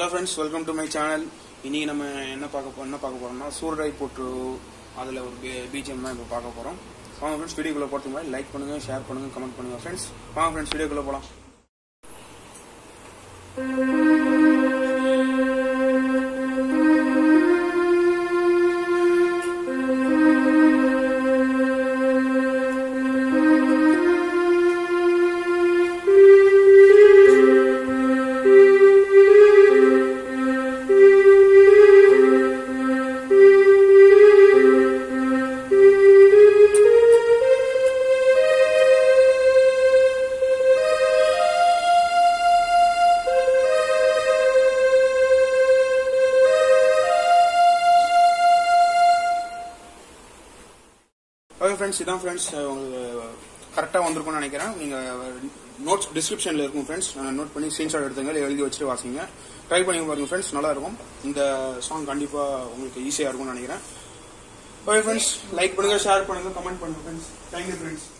friends welcome to my channel இன்னைக்கு நம்ம என்ன பார்க்க போ என்ன பார்க்க போறோம்னா சூரரை போட்டு அதில் ஒரு பிஜிஎம் தான் இப்போ பார்க்க போகிறோம் வாங்க ஃப்ரெண்ட்ஸ் வீடியோக்குள்ளே போகிறதுக்கு முன்னாடி லைக் பண்ணுங்கள் ஷேர் பண்ணுங்கள் கமெண்ட் பண்ணுங்கள் ஃப்ரெண்ட்ஸ் வாங்க ஃப்ரெண்ட்ஸ் வீடியோக்குள்ளே போகலாம் ஓகே ஃப்ரெண்ட்ஸ் இதான் ஃப்ரெண்ட்ஸ் உங்களுக்கு கரெக்டாக வந்திருக்கும்னு நினைக்கிறேன் நீங்கள் நோட்ஸ் டிஸ்கிரிப்ஷனில் இருக்கும் ஃப்ரெண்ட்ஸ் நோட் பண்ணி ஸ்க்ரீன்ஷாட் எடுத்துங்க இல்லை எழுதி வச்சுட்டு வாசிங்க ட்ரை பண்ணி பாருங்க ஃப்ரெண்ட்ஸ் நல்லா இருக்கும் இந்த சாங் கண்டிப்பாக உங்களுக்கு ஈஸியாக இருக்கும்னு நினைக்கிறேன் ஓகே ஃப்ரெண்ட்ஸ் லைக் பண்ணுங்க ஷேர் பண்ணுங்க கமெண்ட் பண்ணுங்க ஃப்ரெண்ட்ஸ் தேங்க்யூ ஃப்ரெண்ட்ஸ்